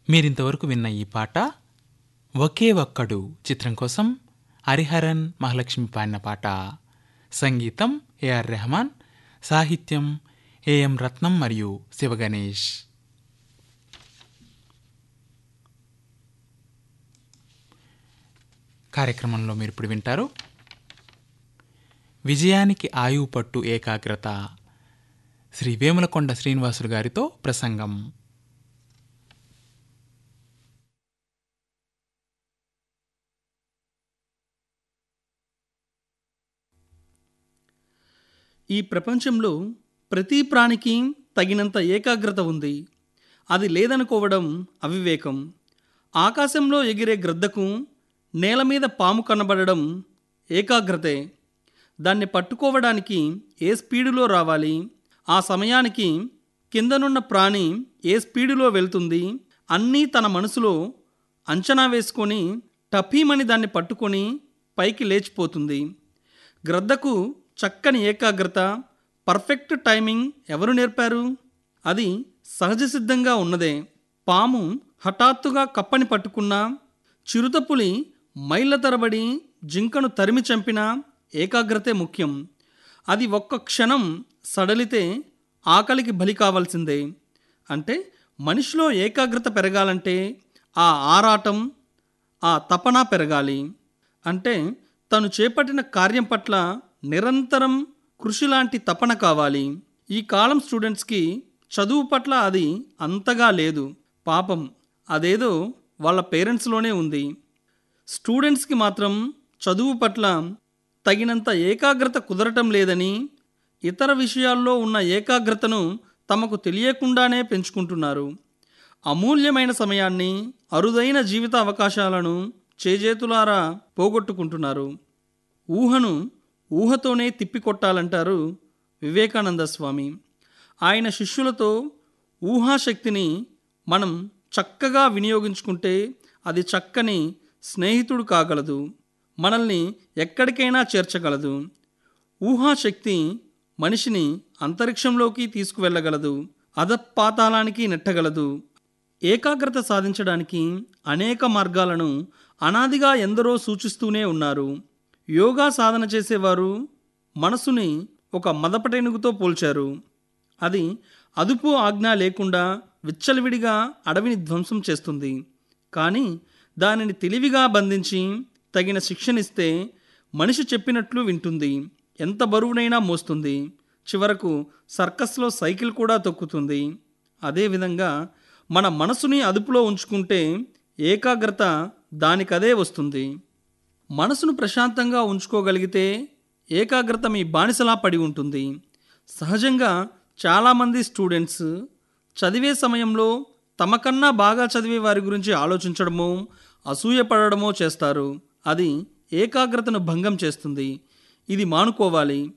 మీరింతవరకు విన్న ఈ పాట ఒకే ఒక్కడు చిత్రం కోసం హరిహరన్ మహాలక్ష్మి పాడిన పాట సంగీతం ఏఆర్ రెహమాన్ సాహిత్యం ఏఎం రత్నం మరియు శివగణేష్ కార్యక్రమంలో మీరు ఇప్పుడు వింటారు విజయానికి ఆయువు పట్టు ఏకాగ్రత శ్రీ వేములకొండ శ్రీనివాసులు గారితో ప్రసంగం ఈ ప్రపంచంలో ప్రతి ప్రాణికి తగినంత ఏకాగ్రత ఉంది అది లేదనుకోవడం అవివేకం ఆకాశంలో ఎగిరే గ్రద్దకు నేల మీద పాము కనబడడం ఏకాగ్రతే దాన్ని పట్టుకోవడానికి ఏ స్పీడులో రావాలి ఆ సమయానికి కిందనున్న ప్రాణి ఏ స్పీడులో వెళ్తుంది అన్నీ తన మనసులో అంచనా వేసుకొని టపీమని దాన్ని పట్టుకొని పైకి లేచిపోతుంది గ్రద్దకు చక్కని ఏకాగ్రత పర్ఫెక్ట్ టైమింగ్ ఎవరు నేర్పారు అది సహజ సిద్ధంగా ఉన్నదే పాము హఠాత్తుగా కప్పని పట్టుకున్నా చిరుతపులి మైళ్ళ తరబడి జింకను తరిమి చంపినా ఏకాగ్రతే ముఖ్యం అది ఒక్క క్షణం సడలితే ఆకలికి బలి కావాల్సిందే అంటే మనిషిలో ఏకాగ్రత పెరగాలంటే ఆ ఆరాటం ఆ తపన పెరగాలి అంటే తను చేపట్టిన కార్యం పట్ల నిరంతరం కృషి లాంటి తపన కావాలి ఈ కాలం స్టూడెంట్స్కి చదువు పట్ల అది అంతగా లేదు పాపం అదేదో వాళ్ళ పేరెంట్స్లోనే ఉంది స్టూడెంట్స్కి మాత్రం చదువు పట్ల తగినంత ఏకాగ్రత కుదరటం లేదని ఇతర విషయాల్లో ఉన్న ఏకాగ్రతను తమకు తెలియకుండానే పెంచుకుంటున్నారు అమూల్యమైన సమయాన్ని అరుదైన జీవిత అవకాశాలను చేజేతులారా పోగొట్టుకుంటున్నారు ఊహను ఊహతోనే తిప్పికొట్టాలంటారు వివేకానంద స్వామి ఆయన శిష్యులతో ఊహాశక్తిని మనం చక్కగా వినియోగించుకుంటే అది చక్కని స్నేహితుడు కాగలదు మనల్ని ఎక్కడికైనా చేర్చగలదు ఊహాశక్తి మనిషిని అంతరిక్షంలోకి తీసుకువెళ్ళగలదు అధపాతాళానికి నెట్టగలదు ఏకాగ్రత సాధించడానికి అనేక మార్గాలను అనాదిగా ఎందరో సూచిస్తూనే ఉన్నారు యోగా సాధన చేసేవారు మనసుని ఒక మదపటెనుగుతో పోల్చారు అది అదుపు ఆజ్ఞ లేకుండా విచ్చలవిడిగా అడవిని ధ్వంసం చేస్తుంది కానీ దానిని తెలివిగా బంధించి తగిన శిక్షణిస్తే మనిషి చెప్పినట్లు వింటుంది ఎంత బరువునైనా మోస్తుంది చివరకు సర్కస్లో సైకిల్ కూడా తొక్కుతుంది అదేవిధంగా మన మనసుని అదుపులో ఉంచుకుంటే ఏకాగ్రత దానికదే వస్తుంది మనసును ప్రశాంతంగా ఉంచుకోగలిగితే ఏకాగ్రత మీ బానిసలా పడి ఉంటుంది సహజంగా చాలామంది స్టూడెంట్స్ చదివే సమయంలో తమకన్నా బాగా చదివే వారి గురించి ఆలోచించడమో అసూయపడడమో చేస్తారు అది ఏకాగ్రతను భంగం చేస్తుంది ఇది మానుకోవాలి